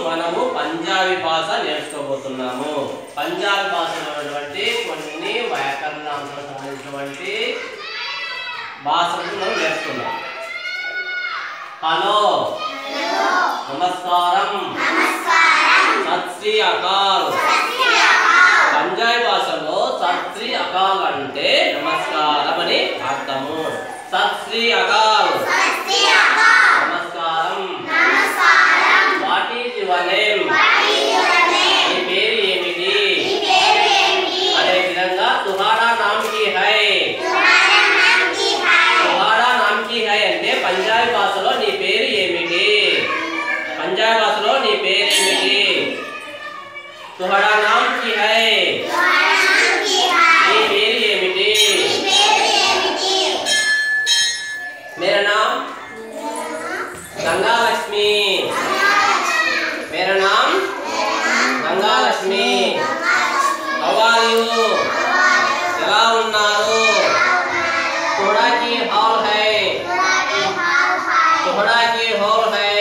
మనము పంజాబీ భాష నేర్చుకోబోతున్నాము పంజాబీ భాషలో ఉన్నటువంటి కొన్ని వ్యాకరణాంశాలకు సంబంధించినటువంటి భాషలను మనం నేర్చుకున్నాం హలో నమస్కారం సత్ శ్రీ అకాల్ పంజాబీ భాషలో సత్ శ్రీ అకాల్ అంటే నమస్కారం అని అర్థము సత్ శ్రీ అకాల్ నమస్కారం వాట్ ఈజ్ యువర్ నేమ్ నీ పేరు ఏమిటి అదే విధంగా తుహారా నామ్ కి హై తుహారా నామ్ కి హై అంటే పంజాబీ భాషలో నీ పేరు ఏమిటి పంజాబీ భాషలో నీ పేరు ఏమిటి తుహారా నామ్ కి హై నీ పేరు ఏమిటి मेरा नाम गंगा लक्ष्मी मेरा नाम Ganga Lakshmi How are you? ఎలా ఉన్నారు తోడా की हॉल है తోడా की हॉल है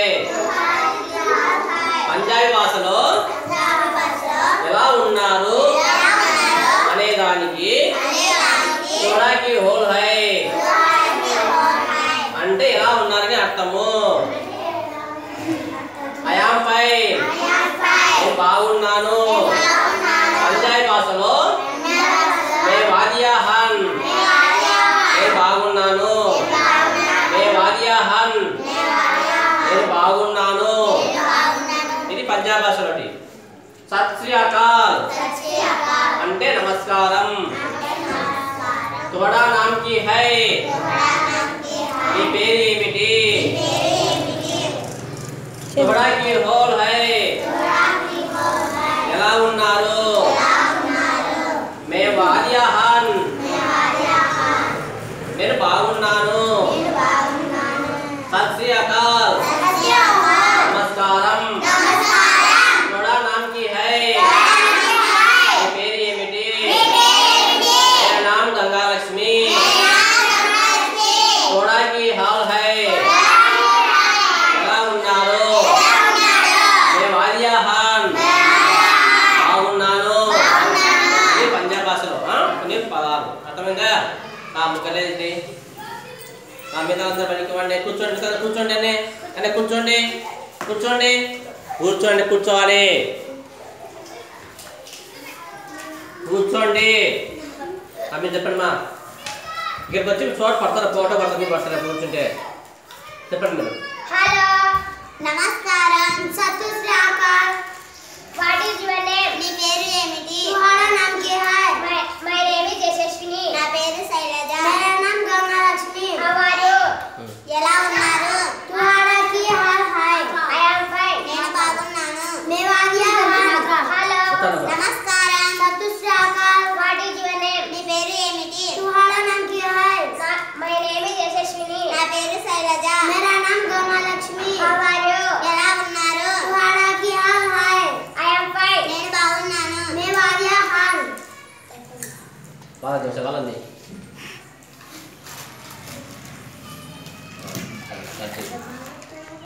పంజాబీ భాషలో ఎలా ఉన్నారు అనే దానికి తోడా की హోల్ है అంటే ఎలా ఉన్నారని అర్థము ఐఆమ్ ఫైన్ నేను బాగున్నాను పంజాబీ భాషలో మే వాదియా హన్ నేను బాగున్నాను మే వాదియా హన్ నేను బాగున్నాను ఇది పంజాబ్ భాషలోటి సత్ శ్రీ అకాల్ అంటే నమస్కారం తోడా నామ్ కి హై మీ పేరు ఏమిటి తోడా కి హోల్ హై ఎలా ఉన్నారు మే వాదియా హాన్ నేను బాగున్నాను సత్ శ్రీ అకాల్ నమస్కారం తోడా నామ్ కి హై మీ పేరు ఏమిటి मेरा नाम गंगा लक्ष्मी थोड़ा की हाल है ఎలా ఉన్నారు నేను వాదియా హాన్ బాగున్నాను ఇది పంజాబ్ భాషలో ఆ? కొన్ని పదాలు అర్థమైందా ఆ ముక్కలేదండి ఆ మీద అందరూ పనికివ్వండి కూర్చోండి మిగతా కూర్చోండి అన్నీ అన్నీ కూర్చోండి కూర్చోండి కూర్చోండి కూర్చోవాలి కూర్చోండి ఆ మీరు చెప్పండి మా ఇక్కడికి వచ్చి చోట పడతారు ఫోటో పడతారు మీరు పడతారు అప్పుడు కూర్చుంటే చెప్పండి మీరు హలో నమస్కారం సత్తు శ్రీ ఆకాష్ వాట్ ఈజ్ యువర్ నేమ్ నీ పేరు ఏమిటి తుహారా నామ్ కి హై మై నేమ్ ఇస్ యశస్విని నా పేరు శైలజ మేరా నామ్ Ganga Lakshmi how are you ఎలా ఉన్నారు తుహారా కి హాల్ హై ఐ యామ్ ఫైన్ నేను బాగున్నాను మేవాదియా హలో చెప్తాను. నమస్కారం సత్తు శ్రీ ఆకాష్ వాట్ ఈజ్ యువర్ నేమ్ నీ పేరు ఏమిటి తుహారా నామ్ కి హై మై నేమ్ ఇస్ యశస్విని నా పేరు శైలజ మేరా నామ్ Ganga Lakshmi how are you ఎలా ఉన్నారు తుహారా కి హాల్ హై ఐ యామ్ ఫైన్ నేను బాగున్నాను మేవాదియా హాల్ బాగా చూసే వాళ్ళండి